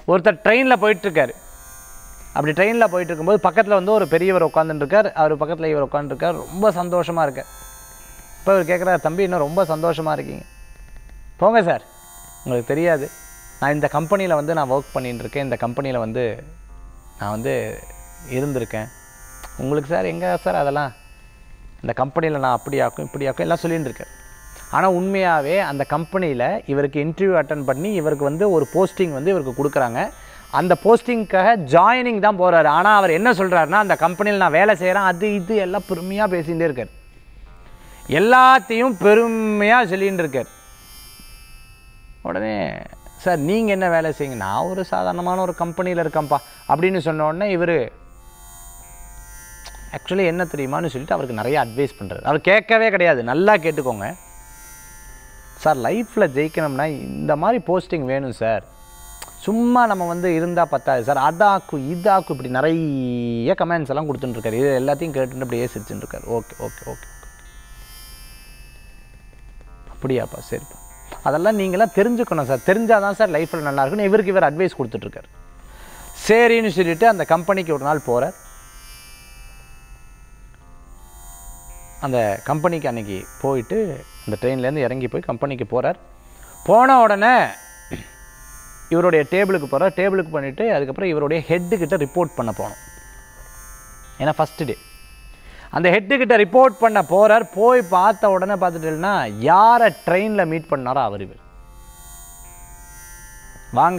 ஒருத்தர் ட்ரெயினில் போயிட்டுருக்காரு அப்படி ட்ரெயினில் போயிட்டு இருக்கும்போது பக்கத்தில் வந்து ஒரு பெரியவர் உட்காந்துட்டுருக்கார் அவர் பக்கத்தில் இவர் உட்காந்துருக்கார் ரொம்ப சந்தோஷமாக இருக்கார் இப்போ அவர் கேட்குறாரு தம்பி இன்னும் ரொம்ப சந்தோஷமாக இருக்கீங்க போங்க சார் உங்களுக்கு தெரியாது நான் இந்த கம்பெனியில் வந்து நான் ஒர்க் பண்ணிட்டு இருக்கேன் இந்த கம்பெனியில் வந்து நான் வந்து இருந்திருக்கேன் உங்களுக்கு சார் எங்கே சார் அதெல்லாம் இந்த கம்பெனியில் நான் அப்படி ஆக்கும் இப்படி ஆக்கும் எல்லாம் சொல்லிட்டு இருக்கேன் ஆனால் உண்மையாகவே அந்த கம்பெனியில் இவருக்கு இன்டர்வியூ அட்டன் பண்ணி இவருக்கு வந்து ஒரு போஸ்டிங் வந்து இவருக்கு கொடுக்குறாங்க அந்த போஸ்டிங்க்காக ஜாயினிங் தான் போகிறாரு ஆனால் அவர் என்ன சொல்கிறாருன்னா அந்த கம்பெனியில் நான் வேலை செய்கிறேன் அது இது எல்லாம் பெருமையாக பேசிகிட்டே இருக்கார் எல்லாத்தையும் பெருமையாக சொல்லிட்டு இருக்கார் உடனே சார் நீங்கள் என்ன வேலை செய்யுங்க நான் ஒரு சாதாரணமான ஒரு கம்பெனியில் இருக்கேன்ப்பா அப்படின்னு சொன்ன உடனே இவர் ஆக்சுவலி என்ன தெரியுமான்னு சொல்லிட்டு அவருக்கு நிறைய அட்வைஸ் பண்ணுறாரு அவர் கேட்கவே கிடையாது நல்லா கேட்டுக்கோங்க சார் லைஃப்பில் ஜெயிக்கணும்னா இந்த மாதிரி போஸ்டிங் வேணும் சார் சும்மா நம்ம வந்து இருந்தால் பத்தாது சார் அதாக்கு இதாக்கு இப்படி நிறைய கமெண்ட்ஸ் எல்லாம் கொடுத்துட்டுருக்காரு இது எல்லாத்தையும் கேட்டுட்டு அப்படியே சிரிச்சுட்டு இருக்காரு ஓகே ஓகே ஓகே அப்படியாப்பா சரிப்பா அதெல்லாம் நீங்களாம் தெரிஞ்சுக்கணும் சார் தெரிஞ்சால் தான் சார் லைஃப்பில் நல்லா இருக்குன்னு இவருக்கு இவர் அட்வைஸ் கொடுத்துட்ருக்காரு சரின்னு சொல்லிட்டு அந்த கம்பெனிக்கு ஒரு நாள் போகிறார் அந்த கம்பெனிக்கு அன்னைக்கு போயிட்டு அந்த ட்ரெயின்லேருந்து இறங்கி போய் கம்பெனிக்கு போகிறார் போன உடனே இவருடைய டேபிளுக்கு போகிறார் டேபிளுக்கு பண்ணிவிட்டு அதுக்கப்புறம் இவருடைய ஹெட்டுக்கிட்ட ரிப்போர்ட் பண்ண போகணும் ஏன்னா ஃபஸ்ட்டு டே அந்த ஹெட்டுக்கிட்ட ரிப்போர்ட் பண்ண போகிறார் போய் பார்த்த உடனே பார்த்துட்டேன்னா யாரை ட்ரெயினில் மீட் பண்ணாரோ அவர் இவர் வாங்க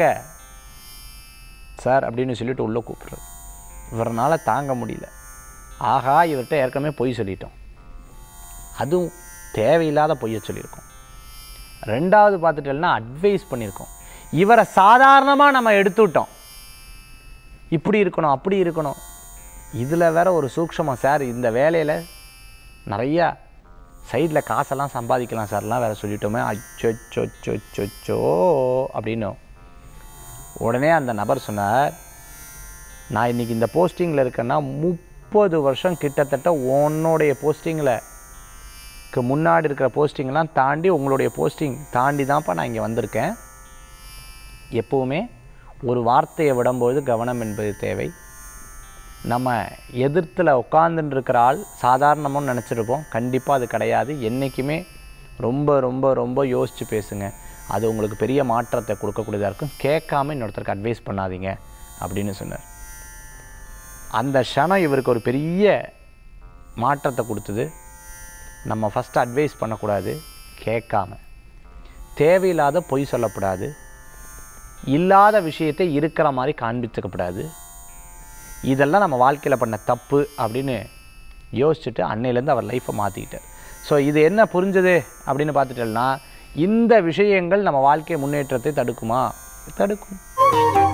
சார் அப்படின்னு சொல்லிட்டு உள்ளே கூப்பிட்றாரு இவரனால் தாங்க முடியல ஆஹா இவர்கிட்ட ஏற்கனவே பொய் சொல்லிட்டோம் அதுவும் தேவையில்லாத பொய்யை சொல்லியிருக்கோம் ரெண்டாவது பார்த்துட்டேன்னா அட்வைஸ் பண்ணியிருக்கோம் இவரை சாதாரணமாக நம்ம எடுத்துவிட்டோம் இப்படி இருக்கணும் அப்படி இருக்கணும் இதில் வேற ஒரு சூக்ஷமம் சார் இந்த வேலையில் நிறையா சைடில் காசெல்லாம் சம்பாதிக்கலாம் சார்லாம் வேறு சொல்லிட்டோமே அச்சோ அப்படின்னு உடனே அந்த நபர் சொன்னார் நான் இன்றைக்கி இந்த போஸ்டிங்கில் இருக்கேன்னா முப்பது வருஷம் கிட்டத்தட்ட உன்னுடைய போஸ்டிங்கில் க்கு முன்னாடி இருக்கிற போஸ்டிங்லாம் தாண்டி உங்களுடைய போஸ்டிங் தாண்டி தான்ப்பா நான் இங்கே வந்திருக்கேன் எப்போவுமே ஒரு வார்த்தையை விடும்போது கவனம் என்பது தேவை நம்ம எதிர்த்தில் உட்காந்துட்டு இருக்கிற ஆள் சாதாரணமாக நினச்சிருப்போம் கண்டிப்பாக அது கிடையாது என்றைக்குமே ரொம்ப ரொம்ப ரொம்ப யோசித்து பேசுங்க அது உங்களுக்கு பெரிய மாற்றத்தை கொடுக்கக்கூடியதாக இருக்கும் கேட்காம இன்னொருத்தருக்கு அட்வைஸ் பண்ணாதீங்க அப்படின்னு சொன்னார் அந்த க்ஷணம் இவருக்கு ஒரு பெரிய மாற்றத்தை கொடுத்தது நம்ம ஃபஸ்ட்டு அட்வைஸ் பண்ணக்கூடாது கேட்காம தேவையில்லாத பொய் சொல்லக்கூடாது இல்லாத விஷயத்தை இருக்கிற மாதிரி காண்பிச்சுக்கப்படாது இதெல்லாம் நம்ம வாழ்க்கையில் பண்ண தப்பு அப்படின்னு யோசிச்சுட்டு அன்னையிலேருந்து அவர் லைஃப்பை மாற்றிக்கிட்டார் ஸோ இது என்ன புரிஞ்சது அப்படின்னு பார்த்துட்டோம்னா இந்த விஷயங்கள் நம்ம வாழ்க்கை முன்னேற்றத்தை தடுக்குமா தடுக்கும்